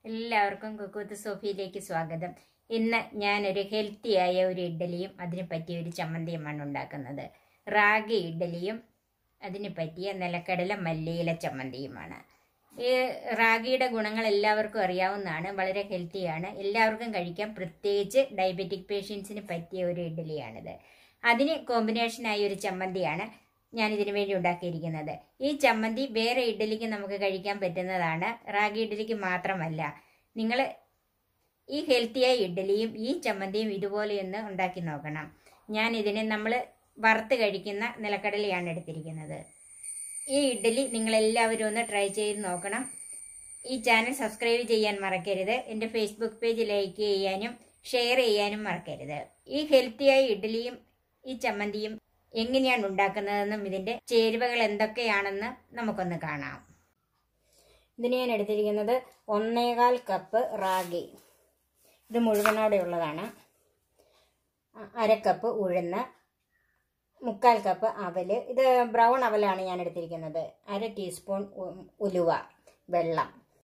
എല്ലാവർക്കും കുക്കൂത്ത് സോഫിയിലേക്ക് സ്വാഗതം ഇന്ന് ഞാനൊരു ഹെൽത്തിയായ ഒരു ഇഡ്ഡലിയും അതിന് പറ്റിയ ഒരു ചമ്മന്തിയുമാണ് ഉണ്ടാക്കുന്നത് റാഗി ഇഡ്ഡലിയും അതിന് പറ്റിയ നിലക്കടല മല്ലിയില ചമ്മന്തിയുമാണ് ഈ റാഗിയുടെ ഗുണങ്ങൾ എല്ലാവർക്കും അറിയാവുന്നതാണ് വളരെ ഹെൽത്തിയാണ് എല്ലാവർക്കും കഴിക്കാം പ്രത്യേകിച്ച് ഡയബറ്റിക് പേഷ്യൻസിന് പറ്റിയ ഒരു ഇഡ്ഡലിയാണിത് അതിന് കോമ്പിനേഷനായ ഒരു ചമ്മന്തിയാണ് ഞാൻ ഇതിനു വേണ്ടി ഉണ്ടാക്കിയിരിക്കുന്നത് ഈ ചമ്മന്തി വേറെ ഇഡ്ഡലിക്ക് നമുക്ക് കഴിക്കാൻ പറ്റുന്നതാണ് റാഗി ഇഡ്ഡലിക്ക് മാത്രമല്ല നിങ്ങൾ ഈ ഹെൽത്തിയായ ഇഡ്ഡലിയും ഈ ചമ്മന്തിയും ഇതുപോലെയൊന്ന് ഉണ്ടാക്കി നോക്കണം ഞാൻ ഇതിന് നമ്മൾ വറുത്ത് കഴിക്കുന്ന നിലക്കടലയാണ് എടുത്തിരിക്കുന്നത് ഈ ഇഡ്ഡലി നിങ്ങൾ എല്ലാവരും ഒന്ന് ട്രൈ ചെയ്ത് നോക്കണം ഈ ചാനൽ സബ്സ്ക്രൈബ് ചെയ്യാൻ മറക്കരുത് എൻ്റെ ഫേസ്ബുക്ക് പേജ് ലൈക്ക് ചെയ്യാനും ഷെയർ ചെയ്യാനും മറക്കരുത് ഈ ഹെൽത്തിയായ ഇഡ്ഡലിയും ഈ ചമ്മന്തിയും എങ്ങനെയാണ് ഉണ്ടാക്കുന്നതെന്നും ഇതിൻ്റെ ചേരുവകൾ എന്തൊക്കെയാണെന്ന് നമുക്കൊന്ന് കാണാം ഇതിന് ഞാൻ എടുത്തിരിക്കുന്നത് ഒന്നേകാൽ കപ്പ് റാഗി ഇത് മുഴുവനോടെ ഉള്ളതാണ് അര കപ്പ് ഉഴുന്ന് മുക്കാൽ കപ്പ് അവല് ഇത് ബ്രൗൺ അവലാണ് ഞാൻ എടുത്തിരിക്കുന്നത് അര ടീസ്പൂൺ ഉ- ഉലുവ വെള്ളം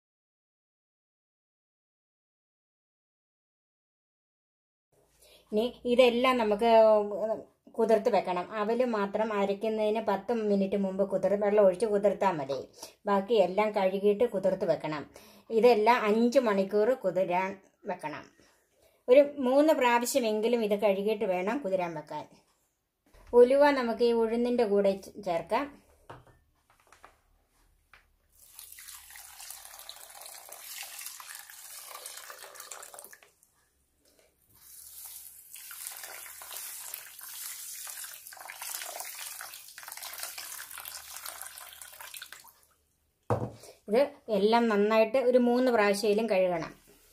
ഇനി ഇതെല്ലാം നമുക്ക് കുതിർത്ത് വെക്കണം അവല് മാത്രം അരയ്ക്കുന്നതിന് പത്ത് മിനിറ്റ് മുമ്പ് കുതിർ വെള്ളം ഒഴിച്ച് കുതിർത്താൽ മതി ബാക്കി എല്ലാം കഴുകിയിട്ട് കുതിർത്ത് വെക്കണം ഇതെല്ലാം അഞ്ച് മണിക്കൂർ കുതിരാൻ വെക്കണം ഒരു മൂന്ന് പ്രാവശ്യമെങ്കിലും ഇത് കഴുകിയിട്ട് വേണം കുതിരാൻ വെക്കാൻ ഉലുവ നമുക്ക് ഈ ഉഴുന്നിൻ്റെ കൂടെ ചേ- ചേർക്കാം ഇത് എല്ലാം നന്നായിട്ട് ഒരു മൂന്ന് പ്രാവശ്യയിലും കഴുകണം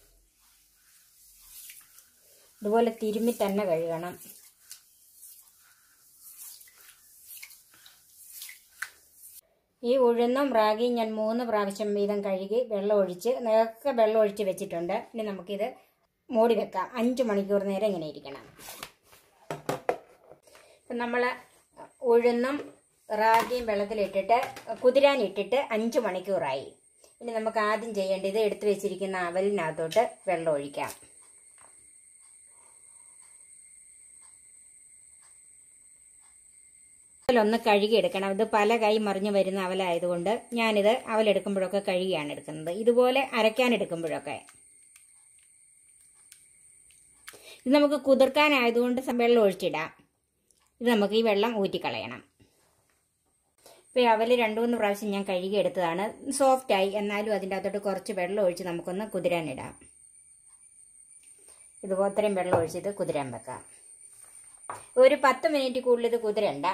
ഇതുപോലെ തിരുമ്മി തന്നെ കഴുകണം ഈ ഉഴുന്നും റാഗിയും ഞാൻ മൂന്ന് പ്രാവശ്യം വീതം കഴുകി വെള്ളം ഒഴിച്ച് നേരത്തെ വെള്ളം ഒഴിച്ച് വെച്ചിട്ടുണ്ട് ഇനി നമുക്കിത് മൂടി വെക്കാം അഞ്ച് മണിക്കൂർ നേരം ഇങ്ങനെ ഇരിക്കണം ഇപ്പം നമ്മൾ ഉഴുന്നും റാഗിയും വെള്ളത്തിലിട്ടിട്ട് കുതിരാനിട്ടിട്ട് അഞ്ച് മണിക്കൂറായി ഇനി നമുക്ക് ആദ്യം ചെയ്യേണ്ടത് എടുത്തു വെച്ചിരിക്കുന്ന അവലിനകത്തോട്ട് വെള്ളം ഒഴിക്കാം അവലൊന്ന് കഴുകിയെടുക്കണം ഇത് പല കൈ മറിഞ്ഞു വരുന്ന അവലായതുകൊണ്ട് ഞാനിത് അവലെടുക്കുമ്പോഴൊക്കെ കഴുകിയാണ് എടുക്കുന്നത് ഇതുപോലെ അരയ്ക്കാൻ എടുക്കുമ്പോഴൊക്കെ ഇത് നമുക്ക് കുതിർക്കാനായതുകൊണ്ട് സം- വെള്ളം ഒഴിച്ചിടാം ഇത് നമുക്ക് ഈ വെള്ളം ഊറ്റിക്കളയണം ഇപ്പോൾ അവല് രണ്ട് മൂന്ന് പ്രാവശ്യം ഞാൻ കഴുകി എടുത്തതാണ് സോഫ്റ്റായി എന്നാലും അതിൻ്റെ അകത്തോട്ട് കുറച്ച് വെള്ളം ഒഴിച്ച് നമുക്കൊന്ന് കുതിരാനിടാം ഇതുപോലെ ഇത്രയും വെള്ളം ഒഴിച്ചിട്ട് കുതിരാൻ വെക്കാം ഒരു പത്ത് മിനിറ്റ് കൂടുതൽ ഇത് കുതിരണ്ട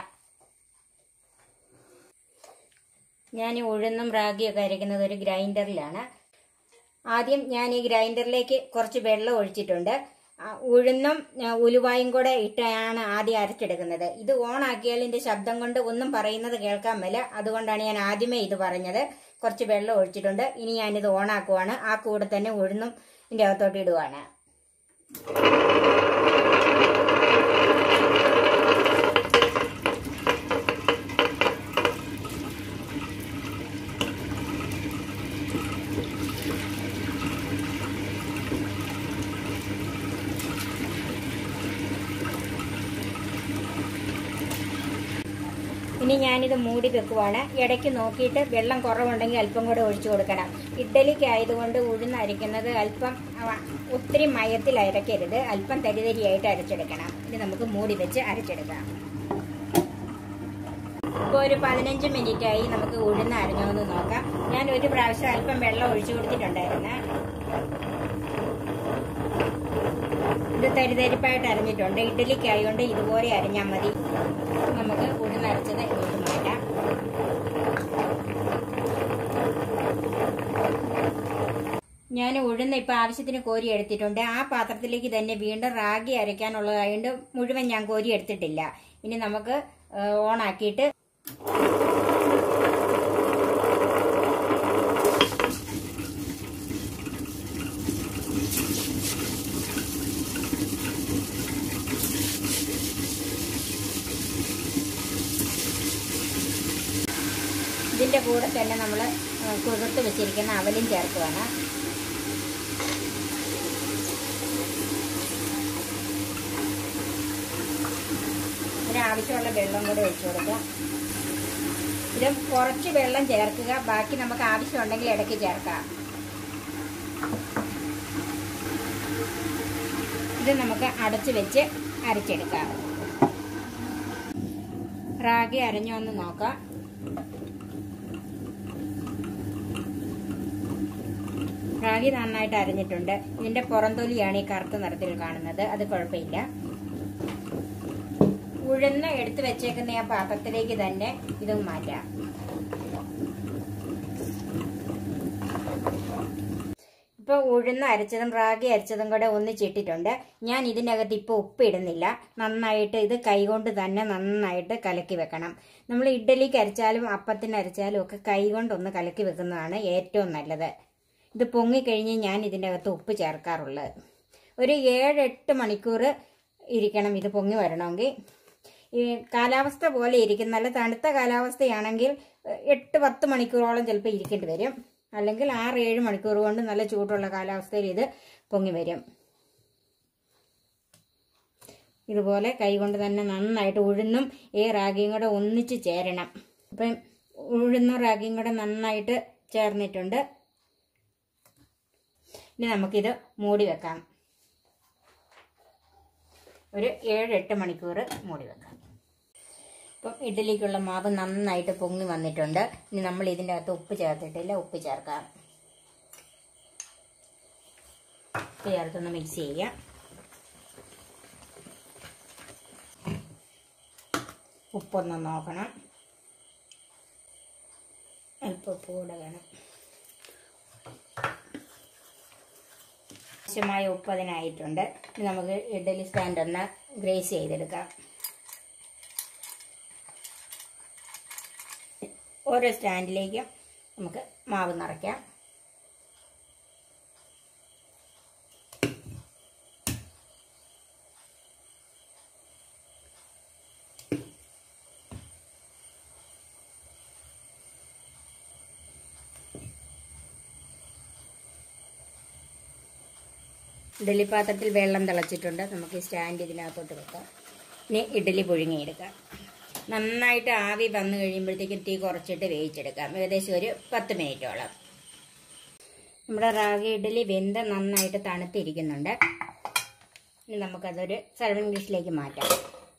ഞാൻ ഈ ഉഴുന്നും റാഗിയൊക്കെ അരയ്ക്കുന്നത് ഒരു ഗ്രൈൻഡറിലാണ് ആദ്യം ഞാൻ ഈ ഗ്രൈൻഡറിലേക്ക് കുറച്ച് വെള്ളം ഒഴിച്ചിട്ടുണ്ട് ആ, ഉഴുന്നും ആ, ഉലുവായും കൂടെ ഇട്ടാണ് ആദ്യം അരച്ചെടുക്കുന്നത് ഇത് ഓൺ ആക്കിയാൽ ഇതിന്റെ ശബ്ദം കൊണ്ട് ഒന്നും പറയുന്നത് കേൾക്കാൻ മേല അതുകൊണ്ടാണ് ഞാൻ ആദ്യമേ ഇത് പറഞ്ഞത് കുറച്ച് വെള്ളം ഒഴിച്ചിട്ടുണ്ട് ഇനി ഞാനിത് ഓൺ ആക്കുവാണ് ആ കൂടെ തന്നെ ഉഴുന്നും ഇതിന്റെ അകത്തോട്ട് ഇടുവാണ് ഇനി ഞാനിത് മൂടി വെക്കുവാണ് ഇടയ്ക്ക് നോക്കിയിട്ട് വെള്ളം കുറവുണ്ടെങ്കിൽ അല്പം കൂടെ ഒഴിച്ചു കൊടുക്കണം ഇഡ്ഡലിക്ക് ആയതുകൊണ്ട് ഉഴുന്ന് അരയ്ക്കുന്നത് അല്പം അവ, ഒത്തിരി മയത്തിൽ അരയ്ക്കരുത് അല്പം തരിതരിയായിട്ട് അരച്ചെടുക്കണം ഇനി നമുക്ക് മൂടി വെച്ച് അരച്ചെടുക്കാം ഇപ്പോൾ ഒരു പതിനഞ്ച് മിനിറ്റ് ആയി നമുക്ക് ഉഴുന്ന് അരഞ്ഞോ എന്ന് നോക്കാം ഞാൻ ഒരു പ്രാവശ്യം അല്പം വെള്ളം ഒഴിച്ചു കൊടുത്തിട്ടുണ്ടായിരുന്നു ഇത് തരിതരിപ്പായിട്ട് അരിഞ്ഞിട്ടുണ്ട് ഇഡ്ഡലിക്ക് ആയതുകൊണ്ട് ഇതുപോലെ അരിഞ്ഞാൽ മതി നമുക്ക് ഉഴുന്നരച്ചത് ഇങ്ങോട്ട് മാറ്റാം ഞാൻ ഉഴുന്ന് ഇപ്പം ആവശ്യത്തിന് കോരി എടുത്തിട്ടുണ്ട് ആ പാത്രത്തിലേക്ക് തന്നെ വീണ്ടും റാഗി അരയ്ക്കാനുള്ളതായതുകൊണ്ട് മുഴുവൻ ഞാൻ കോരി എടുത്തിട്ടില്ല ഇനി നമുക്ക് ഓണാക്കിയിട്ട് ഇതിൻ്റെ കൂടെ തന്നെ നമ്മൾ കുതിർത്ത് വെച്ചിരിക്കുന്ന അവലും ചേർക്കുകയാണ് ആവശ്യമുള്ള വെള്ളം കൂടെ ഒഴിച്ചു കൊടുക്കാം ഇത് കുറച്ച് വെള്ളം ചേർക്കുക ബാക്കി നമുക്ക് ആവശ്യമുണ്ടെങ്കിൽ ഇടയ്ക്ക് ചേർക്കാം ഇത് നമുക്ക് അടച്ചു വെച്ച് അരച്ചെടുക്കാം റാഗി അരഞ്ഞോ എന്ന് നോക്കാം റാഗി നന്നായിട്ട് അരഞ്ഞിട്ടുണ്ട് ഇതിന്റെ പുറംതൊലിയാണ് ഈ കറുത്ത നിറത്തിൽ കാണുന്നത് അത് കുഴപ്പമില്ല ഉഴുന്ന് എടുത്തു വെച്ചേക്കുന്ന ആ പാത്രത്തിലേക്ക് തന്നെ ഇതും മാറ്റാം ഇപ്പൊ ഉഴുന്ന് അരച്ചതും റാഗി അരച്ചതും കൂടെ ഒന്നിച്ചിട്ടിട്ടുണ്ട് ഞാൻ ഇതിനകത്ത് ഇപ്പോൾ ഉപ്പ് ഇടുന്നില്ല നന്നായിട്ട് ഇത് കൈകൊണ്ട് തന്നെ നന്നായിട്ട് കലക്കി വെക്കണം നമ്മൾ ഇഡ്ഡലിക്ക് അരച്ചാലും അപ്പത്തിന് അരച്ചാലും ഒക്കെ കൈകൊണ്ട് ഒന്ന് കലക്കി വെക്കുന്നതാണ് ഏറ്റവും നല്ലത് ഇത് പൊങ്ങിക്കഴിഞ്ഞ് ഞാൻ ഇതിൻ്റെ അകത്ത് ഉപ്പ് ചേർക്കാറുള്ളത് ഒരു ഏഴ് എട്ട് മണിക്കൂർ ഇരിക്കണം ഇത് പൊങ്ങി വരണമെങ്കിൽ ഈ കാലാവസ്ഥ പോലെ ഇരിക്കും നല്ല തണുത്ത കാലാവസ്ഥയാണെങ്കിൽ എഹ്, എട്ട് പത്ത് മണിക്കൂറോളം ചിലപ്പോൾ ഇരിക്കേണ്ടി വരും അല്ലെങ്കിൽ ആറ് ഏഴ് മണിക്കൂർ കൊണ്ട് നല്ല ചൂടുള്ള കാലാവസ്ഥയിൽ ഇത് പൊങ്ങി വരും ഇതുപോലെ കൈകൊണ്ട് തന്നെ നന്നായിട്ട് ഉഴുന്നും ഈ റാഗിയും കൂടെ ഒന്നിച്ച് ചേരണം അപ്പം ഉഴുന്നും റാഗിയും കൂടെ നന്നായിട്ട് ചേർന്നിട്ടുണ്ട് ഇനി നമുക്കിത് മൂടി വെക്കാം ഒരു ഏഴ് എട്ട് മണിക്കൂർ മൂടി വെക്കാം ഇപ്പം ഇഡ്ഡലിക്കുള്ള മാവ് നന്നായിട്ട് പൊങ്ങി വന്നിട്ടുണ്ട് ഇനി നമ്മൾ ഇതിൻ്റെ അകത്ത് ഉപ്പ് ചേർത്തിട്ടില്ല ഉപ്പ് ചേർക്കാം ഉപ്പ് ചേർത്തൊന്ന് മിക്സ് ചെയ്യാം ഉപ്പൊന്ന് നോക്കണം അല്പം ഉപ്പ് കൂടെ വേണം ആവശ്യമായ ഉപ്പ് അതിനായിട്ടുണ്ട് ഇനി നമുക്ക് ഇഡ്ഡലി സ്റ്റാൻഡ് ഒന്ന് ഗ്രേസ് ചെയ്തെടുക്കാം ഓരോ സ്റ്റാൻഡിലേക്കും നമുക്ക് മാവ് നിറയ്ക്കാം ഇഡ്ഡലി പാത്രത്തിൽ വെള്ളം തിളച്ചിട്ടുണ്ട് നമുക്ക് ഈ സ്റ്റാൻഡ് ഇതിനകത്തോട്ട് വെക്കാം ഇനി ഇഡ്ഡലി പുഴുങ്ങിയെടുക്കാം നന്നായിട്ട് ആവി വന്നു കഴിയുമ്പോഴത്തേക്കും തീ കുറച്ചിട്ട് വേവിച്ചെടുക്കാം ഏകദേശം ഒരു പത്ത് മിനിറ്റോളം നമ്മുടെ റാഗി ഇഡ്ഡലി വെന്ത് നന്നായിട്ട് തണുത്തിരിക്കുന്നുണ്ട് ഇനി നമുക്കതൊരു സർവിംഗ് ഡിഷിലേക്ക് മാറ്റാം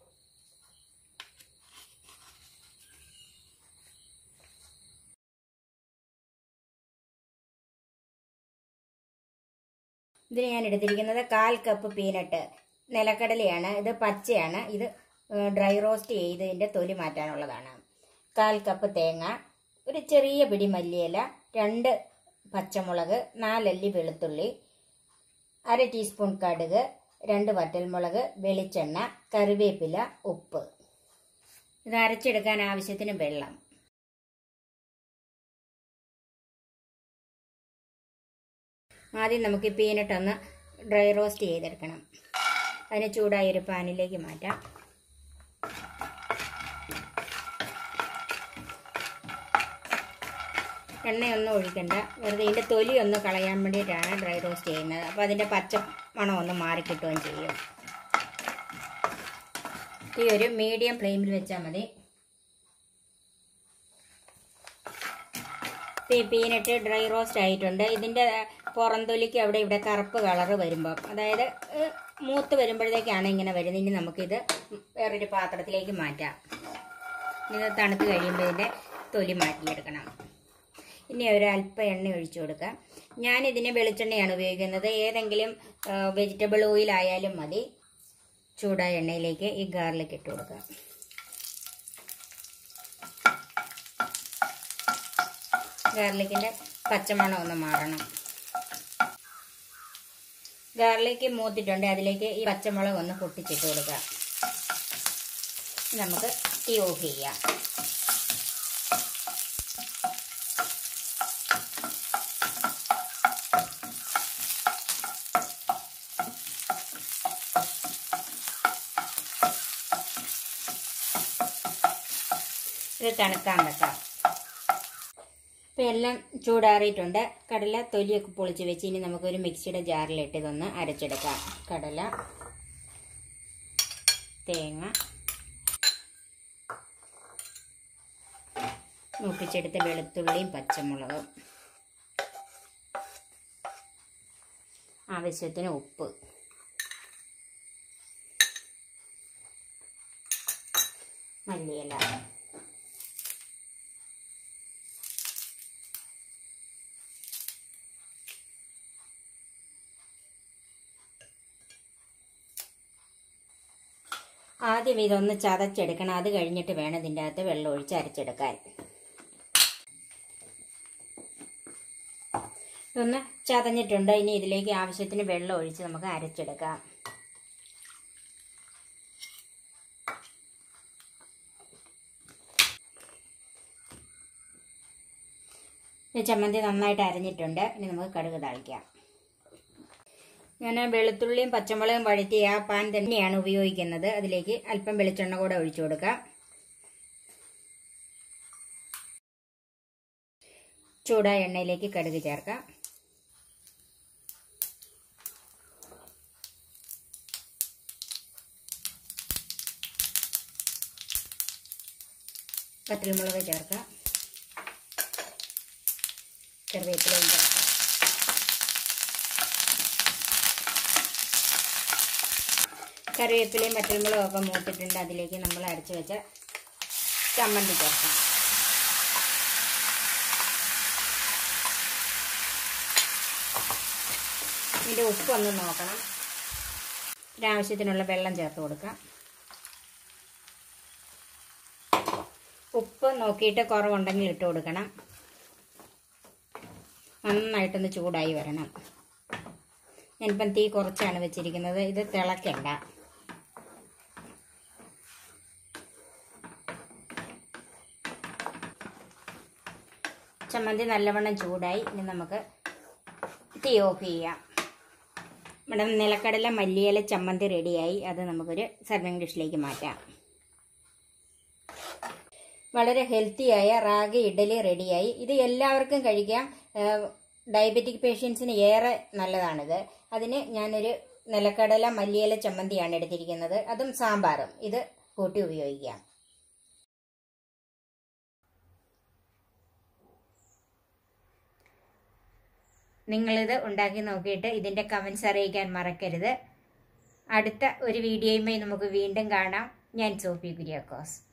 ഇതിന് ഞാൻ എടുത്തിരിക്കുന്നത് കാൽ കപ്പ് പീനട്ട് നിലക്കടലയാണ് ഇത് പച്ചയാണ് ഇത് ഡ്രൈ റോസ്റ്റ് ചെയ്തതിൻ്റെ തൊലി മാറ്റാനുള്ളതാണ് കാൽ കപ്പ് തേങ്ങ ഒരു ചെറിയ പിടി മല്ലിയില രണ്ട് പച്ചമുളക് നാലല്ലി വെളുത്തുള്ളി അര ടീസ്പൂൺ കടുക് രണ്ട് വറ്റൽമുളക് വെളിച്ചെണ്ണ കറിവേപ്പില ഉപ്പ് ഇത് അരച്ചെടുക്കാൻ ആവശ്യത്തിന് വെള്ളം ആദ്യം നമുക്ക് ഈ പീനട്ട് ഒന്ന് ഡ്രൈ റോസ്റ്റ് ചെയ്തെടുക്കണം അതിന് ചൂടായ ഒരു പാനിലേക്ക് മാറ്റാം എണ്ണയൊന്നും ഒഴിക്കണ്ട വെറുതെ ഇതിൻ്റെ തൊലി ഒന്ന് കളയാൻ വേണ്ടിയിട്ടാണ് ഡ്രൈ റോസ്റ്റ് ചെയ്യുന്നത് അപ്പോൾ അതിൻ്റെ പച്ച മണം ഒന്ന് മാറിക്കിട്ടുകയും ചെയ്യും ഈ ഒരു മീഡിയം ഫ്ലെയിമിൽ വെച്ചാൽ മതി ഈ പീനട്ട് ഡ്രൈ റോസ്റ്റ് ആയിട്ടുണ്ട് ഇതിൻ്റെ പുറംതൊലിക്ക് അവിടെ ഇവിടെ കറുപ്പ് കളറ് വരുമ്പോൾ അതായത് ഏഹ്, മൂത്ത് വരുമ്പോഴത്തേക്കാണ് ഇങ്ങനെ വരുന്നത് ഇനി നമുക്കിത് വേറൊരു പാത്രത്തിലേക്ക് മാറ്റാം ഇത് തണുത്ത് കഴിയുമ്പോൾ ഇതിൻ്റെ തൊലി മാറ്റിയെടുക്കണം ഇനി ഒരു അല്പം എണ്ണ ഒഴിച്ചു കൊടുക്കാം ഞാൻ ഇതിന് വെളിച്ചെണ്ണയാണ് ഉപയോഗിക്കുന്നത് ഏതെങ്കിലും വെജിറ്റബിൾ ഓയിൽ ആയാലും മതി ചൂടായ എണ്ണയിലേക്ക് ഈ ഗാർലിക് ഇട്ട് കൊടുക്കാം ഗാർലിക്കിൻ്റെ പച്ചമണം ഒന്ന് മാറണം ഗാർലിക്ക് മൂത്തിട്ടുണ്ട് അതിലേക്ക് ഈ പച്ചമുളക് ഒന്ന് പൊട്ടിച്ചിട്ട് കൊടുക്കുക നമുക്ക് തീ ഓഫ് ചെയ്യാം ഇത് തണുക്കാൻ വെക്കാം ഇപ്പം എല്ലാം ചൂടാറിയിട്ടുണ്ട് കടല തൊലിയൊക്കെ പൊളിച്ച് വെച്ച് ഇനി നമുക്കൊരു മിക്സിയുടെ ജാറിലിട്ട് ഇതൊന്ന് അരച്ചെടുക്കാം കടല തേങ്ങ മൂപ്പിച്ചെടുത്ത വെളുത്തുള്ളിയും പച്ചമുളകും ആവശ്യത്തിന് ഉപ്പ് മല്ലിയില ആദ്യം ഇതൊന്ന് ചതച്ചെടുക്കണം അത് കഴിഞ്ഞിട്ട് വേണം ഇതിൻ്റെ അകത്ത് വെള്ളം ഒഴിച്ച് അരച്ചെടുക്കാൻ ഇതൊന്ന് ചതഞ്ഞിട്ടുണ്ട് ഇനി ഇതിലേക്ക് ആവശ്യത്തിന് വെള്ളം ഒഴിച്ച് നമുക്ക് അരച്ചെടുക്കാം ഈ ചമ്മന്തി നന്നായിട്ട് അരഞ്ഞിട്ടുണ്ട് ഇനി നമുക്ക് കടുക് താളിക്കാം ഞാൻ വെളുത്തുള്ളിയും പച്ചമുളകും വഴറ്റി ആ പാൻ തന്നെയാണ് ഉപയോഗിക്കുന്നത് അതിലേക്ക് അല്പം വെളിച്ചെണ്ണ കൂടെ ഒഴിച്ചു കൊടുക്കാം ചൂടായ എണ്ണയിലേക്ക് കടുക് ചേർക്കാം പത്തിരിമുളക് ചേർക്കാം കറിവേപ്പിലയും ചേർക്കാം കറിവേപ്പിലയും പച്ചമുളകും ഒക്കെ മൂത്തിട്ടുണ്ട് അതിലേക്ക് നമ്മൾ അരച്ച് വെച്ച ചമ്മന്തി ചേർക്കാം ഇതിൻ്റെ ഉപ്പ് ഒന്ന് നോക്കണം ഒരാവശ്യത്തിനുള്ള വെള്ളം ചേർത്ത് കൊടുക്കാം ഉപ്പ് നോക്കിയിട്ട് കുറവുണ്ടെങ്കിൽ ഇട്ട് കൊടുക്കണം നന്നായിട്ടൊന്ന് ചൂടായി വരണം ഞാനിപ്പം തീ കുറച്ചാണ് വെച്ചിരിക്കുന്നത് ഇത് തിളക്കണ്ട ചമ്മന്തി നല്ലവണ്ണം ചൂടായി ഇനി നമുക്ക് തീ ഓഫ് ചെയ്യാം ഇവിടെ നിലക്കടല മല്ലിയില ചമ്മന്തി റെഡിയായി അത് നമുക്കൊരു സർവിങ് ഡിഷിലേക്ക് മാറ്റാം വളരെ ഹെൽത്തിയായ റാഗി ഇഡലി റെഡിയായി ഇത് എല്ലാവർക്കും കഴിക്കാം ഡയബറ്റിക് പേഷ്യൻസിന് ഏറെ നല്ലതാണിത് അതിന് ഞാനൊരു നിലക്കടല മല്ലിയില ചമ്മന്തിയാണ് എടുത്തിരിക്കുന്നത് അതും സാമ്പാറും ഇത് കൂട്ടി ഉപയോഗിക്കാം നിങ്ങളിത് ഉണ്ടാക്കി നോക്കിയിട്ട് ഇതിൻ്റെ കമൻസ് അറിയിക്കാൻ മറക്കരുത് അടുത്ത ഒരു വീഡിയോയുമായി നമുക്ക് വീണ്ടും കാണാം ഞാൻ സോഫി കുര്യാക്കോസ്